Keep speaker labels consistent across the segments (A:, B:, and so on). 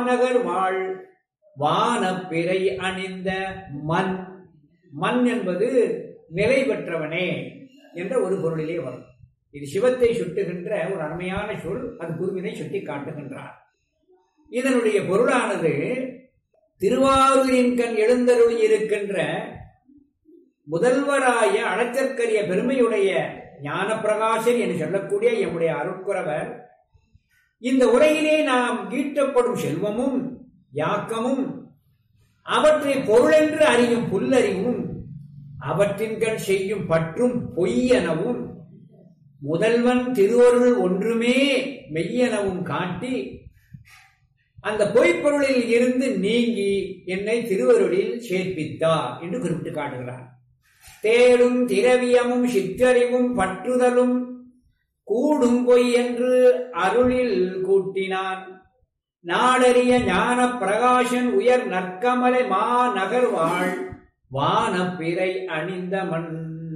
A: மாநகர் வாழ் வானப்பிறை அணிந்த மண் மண் என்பது நிலை பெற்றவனே என்ற ஒரு பொருளிலே வரும் இது சிவத்தை சுட்டுகின்ற ஒரு அருமையான சொல் அது குருவினை சுட்டி காட்டுகின்றார் இதனுடைய பொருளானது திருவாரூரின் கண் எழுந்தருளி இருக்கின்ற முதல்வராய அடச்சற்கரிய பெருமையுடைய ஞான பிரகாசன் என்று சொல்லக்கூடிய எம்முடைய அருட்குறவர் இந்த உரையிலே நாம் ஈட்டப்படும் செல்வமும் யாக்கமும் அவற்றை பொருளென்று அறியும் புல்லறிவும் அவற்றின் கண் செய்யும் பற்றும் பொய்யெனவும் முதல்வன் திருவருள் ஒன்றுமே மெய்யெனவும் காட்டி அந்த பொய்ப்பொருளில் இருந்து நீங்கி என்னை திருவருளில் சேர்ப்பித்தார் என்று குறிப்பிட்டு காட்டுகிறார் தேடும் திரவியமும் சிற்றறிவும் பற்றுதலும் கூடும் பொய் என்று அருளில் கூட்டினான் நாடறிய ஞான பிரகாசன் உயர் நற்கமலை மா நகர்வாள் வானப்பிறை அணிந்த மண்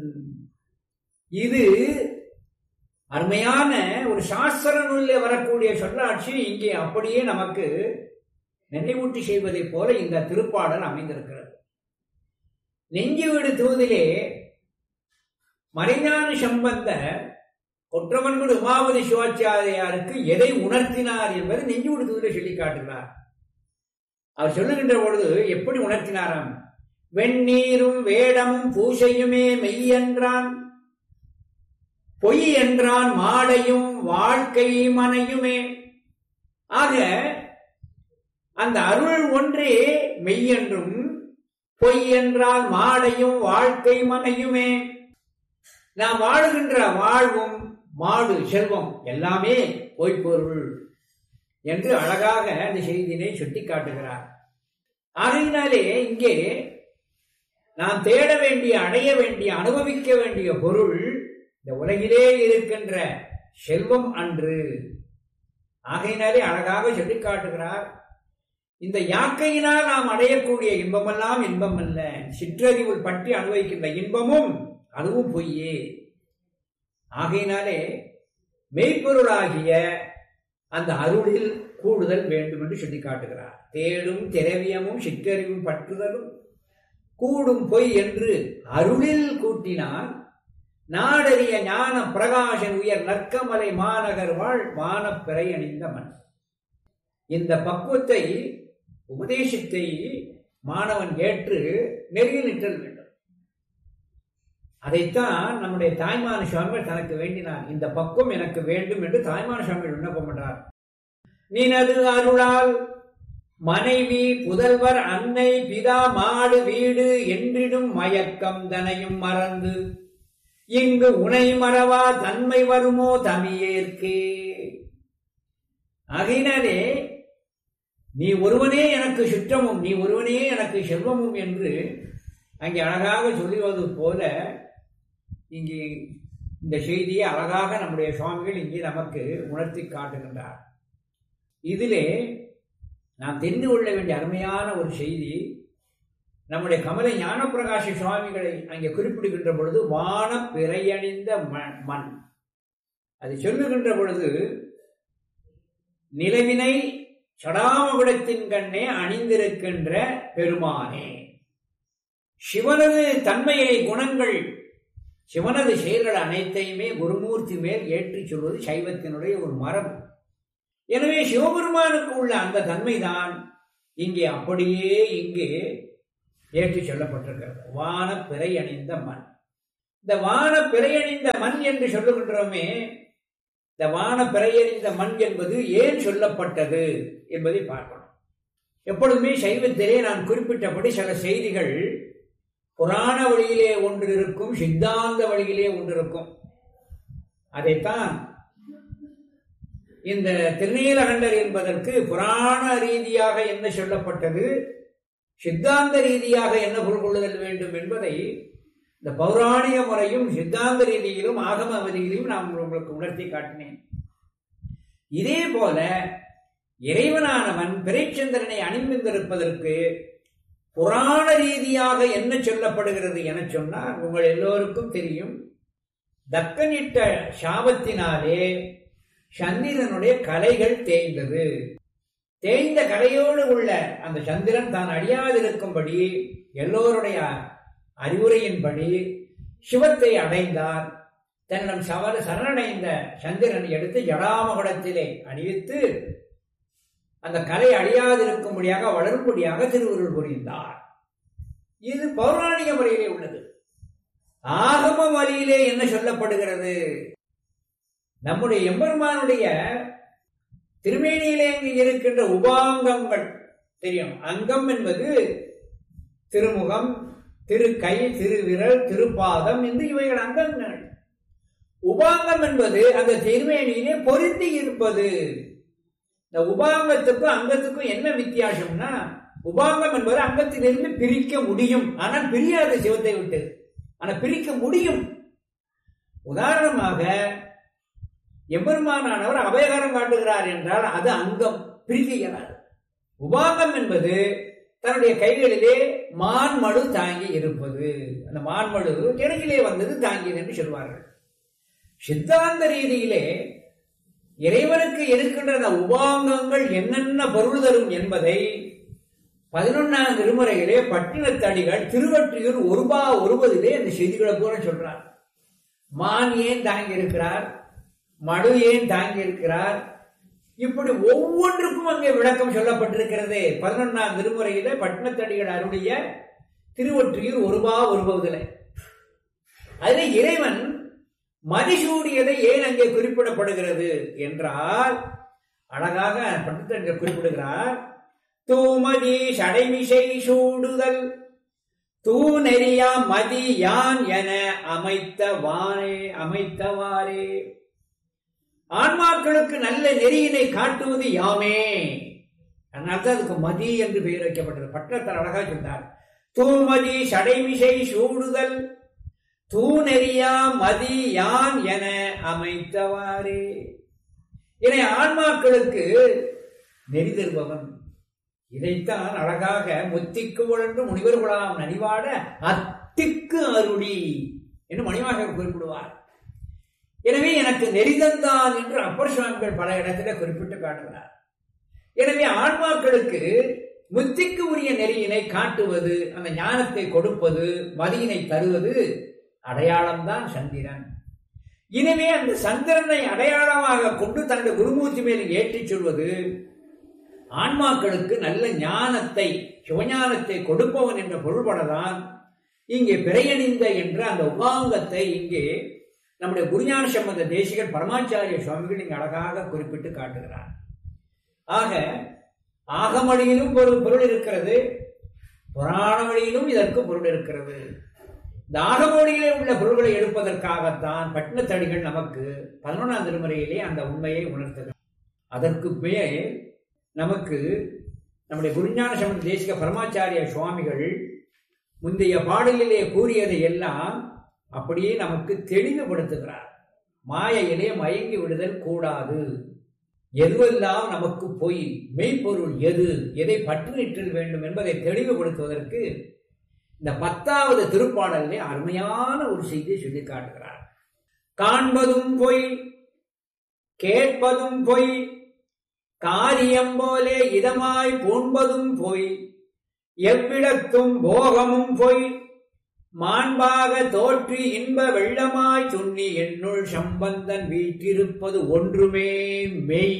A: இது அருமையான ஒரு சாஸ்திர நூலில் வரக்கூடிய சொல்லாட்சி இங்கே அப்படியே நமக்கு நினைவூட்டி செய்வதைப் போல இந்த திருப்பாடல் அமைந்திருக்கிறது நெஞ்சு வீடு தூதிலே மறைஞான சம்பந்த கொற்றவன்குடி உமாவதி சிவாச்சாரியாருக்கு எதை உணர்த்தினார் என்பதை நெஞ்சு வீடு தூதிலே சொல்லி காட்டுகிறார் அவர் சொல்லுகின்ற பொழுது எப்படி உணர்த்தினாராம் வெந்நீரும் வேடமும் பூசையுமே மெய்யென்றான் பொய் என்றான் மாடையும் வாழ்க்கை மனையுமே ஆக அந்த அருள் ஒன்றே மெய்யென்றும் பொய் என்றால் மாடையும் வாழ்க்கை மனையுமே நாம் வாழுகின்ற வாழ்வும் மாடு செல்வம் எல்லாமே பொய்ப்பொருள் என்று அழகாக அந்த செய்தியினை சுட்டி காட்டுகிறார் ஆகையினாலே இங்கே நாம் தேட வேண்டிய அடைய வேண்டிய அனுபவிக்க வேண்டிய பொருள் இந்த உலகிலே இருக்கின்ற செல்வம் அன்று ஆகையினாலே அழகாக சொல்லி காட்டுகிறார் இந்த யாக்கையினால் நாம் அடையக்கூடிய இன்பமெல்லாம் இன்பம் அல்ல சிற்றறிவுள் பற்றி அனுபவிக்கின்ற இன்பமும் அதுவும் பொய்யே ஆகையினாலே மெய்ப்பொருளாகிய அந்த அருளில் கூடுதல் வேண்டும் என்று சொல்லி காட்டுகிறார் தேடும் திரவியமும் சிற்றறிவும் பற்றுதலும் கூடும் பொய் என்று அருளில் கூட்டினான் நாடறிய ஞான பிரகாசன் உயர் நற்கமலை மாநகர் வாழ் வானப்பிறை அணிந்த மண் இந்த பக்குவத்தை உபதேசத்தை மாணவன் ஏற்று நெறியில் நிற்றல் வேண்டும் அதைத்தான் நம்முடைய தாய்மான சுவாமிகள் தனக்கு வேண்டினார் இந்த பக்குவம் எனக்கு வேண்டும் என்று தாய்மான சுவாமிகள் விண்ணப்பம் பண்றார் நினது அருளால் மனைவி புதல்வர் அன்னை பிதா மாடு வீடு என்றிடும் மயக்கம் தனையும் மறந்து இங்கு உனை மறவா தன்மை வருமோ தமியேற்கே ஆகையினாலே நீ ஒருவனே எனக்கு சுற்றமும் நீ ஒருவனே எனக்கு செல்வமும் என்று அங்கே அழகாக சொல்லுவது போல இங்கே இந்த செய்தியை அழகாக நம்முடைய சுவாமிகள் இங்கே நமக்கு உணர்த்தி காட்டுகின்றார் இதிலே நாம் தெரிந்து கொள்ள வேண்டிய அருமையான ஒரு செய்தி நம்முடைய கமலை ஞானப்பிரகாஷ சுவாமிகளை அங்கே குறிப்பிடுகின்ற பொழுது வான பிறையணிந்த மண் அது சொல்லுகின்ற பொழுது நிலவினை சடாமகுடத்தின் கண்ணே அணிந்திருக்கின்ற பெருமானே சிவனது தன்மையை குணங்கள் சிவனது செயல்கள் அனைத்தையுமே குருமூர்த்தி மேல் ஏற்றி சொல்வது சைவத்தினுடைய ஒரு மரபு எனவே சிவபெருமானுக்கு உள்ள அந்த தன்மைதான் இங்கே அப்படியே இங்கே ஏற்றி சொல்லப்பட்டிருக்கிறது வான பிறை அணிந்த மண் இந்த வான பிறை அணிந்த மண் என்று சொல்லுகின்றோமே இந்த வான பிறையணிந்த மண் என்பது ஏன் சொல்லப்பட்டது என்பதை பார்க்கணும் எப்பொழுதுமே சைவத்திலே நான் குறிப்பிட்டபடி சில செய்திகள் புராண வழியிலே ஒன்று இருக்கும் சித்தாந்த வழியிலே ஒன்று இருக்கும் அதைத்தான் இந்த திருநீலகண்டர் என்பதற்கு புராண ரீதியாக என்ன சொல்லப்பட்டது சித்தாந்த ரீதியாக என்ன பொருள் கொள்ளுதல் வேண்டும் என்பதை இந்த பௌராணிக முறையும் சித்தாந்த ரீதியிலும் ஆகம அவதியிலும் நான் உங்களுக்கு உணர்த்தி காட்டினேன் இதே போல இறைவனானவன் பிறைச்சந்திரனை அணிந்திருப்பதற்கு புராண ரீதியாக என்ன சொல்லப்படுகிறது என சொன்னால் உங்கள் எல்லோருக்கும் தெரியும் தக்கனிட்ட சாபத்தினாலே சந்திரனுடைய கலைகள் தேய்ந்தது தேய்ந்த கரையோடு உள்ள அந்த சந்திரன் தான் அழியாதிருக்கும்படி எல்லோருடைய அறிவுரையின்படி சிவத்தை அடைந்தார் தன்னிடம் சவர சரணடைந்த சந்திரனை எடுத்து ஜடாமகுடத்திலே அணிவித்து அந்த கலை அழியாதிருக்கும்படியாக வளரும்படியாக திருவுருள் புரிந்தார் இது பௌராணிக முறையிலே உள்ளது ஆகம வழியிலே என்ன சொல்லப்படுகிறது நம்முடைய எம்பெருமானுடைய திருமேனியிலே இருக்கின்ற உபாங்கங்கள் தெரியும் அங்கம் என்பது திருமுகம் திருக்கை திருவிரல் திருப்பாதம் என்று இவைகள் அங்கங்கள் உபாங்கம் என்பது அந்த திருமேனியிலே பொருந்தி இருப்பது இந்த உபாங்கத்துக்கும் அங்கத்துக்கும் என்ன வித்தியாசம்னா உபாங்கம் என்பது அங்கத்திலிருந்து பிரிக்க முடியும் ஆனால் பிரியாது சிவத்தை விட்டு ஆனா பிரிக்க முடியும் உதாரணமாக எம்பெருமானானவர் அபயகரம் காட்டுகிறார் என்றால் அது அங்கம் பிரிக்க இயலாது உபாங்கம் என்பது தன்னுடைய கைகளிலே மான்மடு தாங்கி இருப்பது அந்த மான்மடு கிழக்கிலே வந்தது தாங்கியது என்று சொல்வார்கள் சித்தாந்த ரீதியிலே இறைவனுக்கு இருக்கின்ற அந்த உபாங்கங்கள் என்னென்ன பொருள் தரும் என்பதை பதினொன்னாம் திருமுறையிலே பட்டினத்தடிகள் திருவற்றியூர் ஒருபா ஒருவதிலே அந்த செய்திகளை பூரா சொல்றார் மான் ஏன் தாங்கி இருக்கிறார் மடு ஏன் தாங்கி இருக்கிறார் இப்படி ஒவ்வொன்றுக்கும் அங்கே விளக்கம் சொல்லப்பட்டிருக்கிறது பதினொன்னாம் திருமுறையில பட்டினத்தடிகள் அருடைய திருவொற்றியூர் ஒருபா ஒருபவதில் அதுல இறைவன் மதிசூடியதை ஏன் அங்கே குறிப்பிடப்படுகிறது என்றால் அழகாக பட்டினத்தடிகள் குறிப்பிடுகிறார் தூமதி சடைமிசை சூடுதல் தூ நெறியா மதி யான் என அமைத்த வானே அமைத்தவாறே ஆன்மாக்களுக்கு நல்ல நெறியினை காட்டுவது யாமே அதனால்தான் அதுக்கு மதி என்று பெயர் வைக்கப்பட்டது பட்டத்தில் அழகா சொன்னார் தூமதி சடைமிசை சூடுதல் தூ நெறியா மதி யான் என அமைத்தவாறே இதை ஆன்மாக்களுக்கு நெறி தருபவன் இதைத்தான் அழகாக முத்திக்கு உழன்று முனிவர்களாம் நனிவாட அத்திக்கு அருளி என்று மணிவாக குறிப்பிடுவார் எனவே எனக்கு நெறிதந்தான் என்று அப்பர் சுவாமிகள் பல இடத்துல குறிப்பிட்டு காட்டுகிறார் எனவே ஆன்மாக்களுக்கு முத்திக்கு உரிய நெறியினை காட்டுவது அந்த ஞானத்தை கொடுப்பது மதியினை தருவது அடையாளம்தான் சந்திரன் எனவே அந்த சந்திரனை அடையாளமாக கொண்டு தன்னுடைய குருமூர்த்தி மேல் ஏற்றிச் சொல்வது ஆன்மாக்களுக்கு நல்ல ஞானத்தை சிவஞானத்தை கொடுப்பவன் என்ற பொருள்படதான் இங்கே பிறையணிந்த என்ற அந்த உபாங்கத்தை இங்கே நம்முடைய குருஞான சம்பந்த தேசிகர் பரமாச்சாரிய சுவாமிகள் இங்கு அழகாக குறிப்பிட்டு காட்டுகிறார் ஆக ஆகமொழியிலும் ஒரு பொருள் இருக்கிறது புராண வழியிலும் இதற்கு பொருள் இருக்கிறது இந்த ஆகமொழியிலே உள்ள பொருள்களை எடுப்பதற்காகத்தான் பட்டினத்தடிகள் நமக்கு பதினொன்றாம் திருமுறையிலே அந்த உண்மையை உணர்த்துகிறார் அதற்கு மேல் நமக்கு நம்முடைய குருஞான சம்பந்த தேசிக பரமாச்சாரிய சுவாமிகள் முந்தைய பாடலிலே கூறியதை எல்லாம் அப்படியே நமக்கு தெளிவுபடுத்துகிறார் மாயையிலே மயங்கி விடுதல் கூடாது எதுவெல்லாம் நமக்கு பொய் மெய்ப்பொருள் எது எதை பற்று நிற்றல் வேண்டும் என்பதை தெளிவுபடுத்துவதற்கு இந்த பத்தாவது திருப்பாடலிலே அருமையான ஒரு செய்தியை சொல்லி காட்டுகிறார் காண்பதும் பொய் கேட்பதும் பொய் காரியம் போலே இதமாய் பூண்பதும் பொய் எவ்விடத்தும் போகமும் பொய் மாண்பாக தோற்றி இன்ப வெள்ளமாய் துண்ணி என்னுள் சம்பந்தன் வீற்றிருப்பது ஒன்றுமே மெய்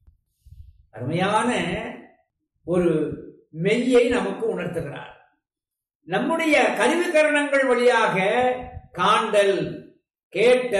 A: அருமையான ஒரு மெய்யை நமக்கு உணர்த்துகிறார் நம்முடைய கருவிகரணங்கள் வழியாக காண்டல் கேட்டல்